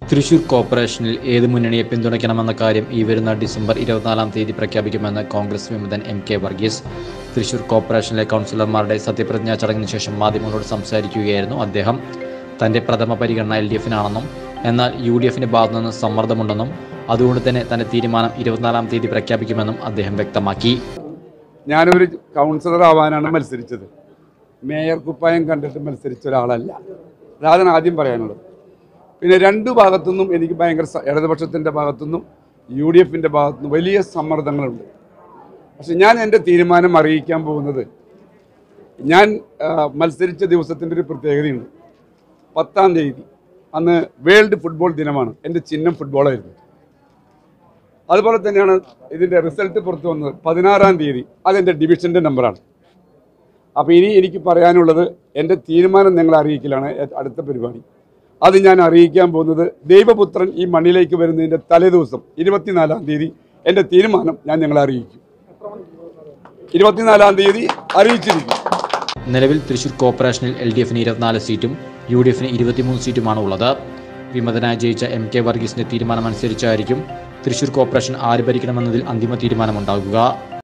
തൃശൂർ കോർപ്പറേഷനിൽ ഏത് മുന്നണിയെ പിന്തുണയ്ക്കണമെന്ന കാര്യം ഈ വരുന്ന ഡിസംബർ ഇരുപത്തിനാലാം തീയതി പ്രഖ്യാപിക്കുമെന്ന് കോൺഗ്രസ് വിമതൻ എം കെ വർഗീസ് തൃശൂർ കോർപ്പറേഷനിലെ കൗൺസിലർമാരുടെ സത്യപ്രതിജ്ഞാ ചടങ്ങിന് ശേഷം മാധ്യമങ്ങളോട് സംസാരിക്കുകയായിരുന്നു അദ്ദേഹം തന്റെ പ്രഥമ പരിഗണന എൽ ഡി എഫിനാണെന്നും എന്നാൽ യു ഡി എഫിന്റെ ഭാഗത്തുനിന്ന് സമ്മർദ്ദമുണ്ടെന്നും അതുകൊണ്ട് തന്നെ തന്റെ തീരുമാനം ഇരുപത്തിനാലാം തീയതി പ്രഖ്യാപിക്കുമെന്നും അദ്ദേഹം വ്യക്തമാക്കി ഞാനൊരു കൗൺസിലർ ആവാനാണ് മത്സരിച്ചത് മേയർ കുപ്പായം കണ്ടിട്ട് മത്സരിച്ച ഒരാളല്ല അതാണ് ആദ്യം പറയാനുള്ളത് പിന്നെ രണ്ട് ഭാഗത്തുനിന്നും എനിക്ക് ഭയങ്കര സ- ഇടതുപക്ഷത്തിൻ്റെ ഭാഗത്തുനിന്നും യു ഡി എഫിൻ്റെ ഭാഗത്തുനിന്നും വലിയ സമ്മർദ്ദങ്ങളുണ്ട് പക്ഷെ ഞാൻ എൻ്റെ തീരുമാനം അറിയിക്കാൻ പോകുന്നത് ഞാൻ ആ, മത്സരിച്ച ദിവസത്തിൻ്റെ ഒരു പ്രത്യേകതയുണ്ട് പത്താം തീയതി അന്ന് വേൾഡ് ഫുട്ബോൾ ദിനമാണ് എൻ്റെ ചിഹ്നം ഫുട്ബോളായിരുന്നു അതുപോലെ തന്നെയാണ് ഇതിൻ്റെ റിസൾട്ട് പുറത്തു വന്നത് പതിനാറാം തീയതി അതെൻ്റെ ഡിവിഷൻ്റെ നമ്പറാണ് അപ്പോൾ ഇനി എനിക്ക് പറയാനുള്ളത് എൻ്റെ തീരുമാനം നിങ്ങൾ അറിയിക്കലാണ് ഏ- അടുത്ത പരിപാടി അത് ഞാൻ അറിയിക്കാൻ പോകുന്നത് ദൈവപുത്രൻ ഈ മണ്ണിലേക്ക് വരുന്നതിൻ്റെ തലേദിവസം ഇരുപത്തിനാലാം തീയതി എൻ്റെ തീരുമാനം ഞാൻ നിങ്ങളെ അറിയിക്കും ഇരുപത്തിനാലാം തീയതി അറിയിച്ചിരിക്കും നിലവിൽ തൃശൂർ കോർപ്പറേഷനിൽ എൽ ഡി എഫിന് ഇരുപത്തിനാല് സീറ്റും യു ഡി എഫിന് ഇരുപത്തിമൂന്ന് സീറ്റുമാണ് ഉള്ളത് വിമതനായി ജയിച്ച എം കെ വർഗീസിന്റെ തീരുമാനമനുസരിച്ചായിരിക്കും തൃശൂർ കോർപ്പറേഷൻ ആര് ഭരിക്കണമെന്നതിൽ അന്തിമ തീരുമാനമുണ്ടാകുക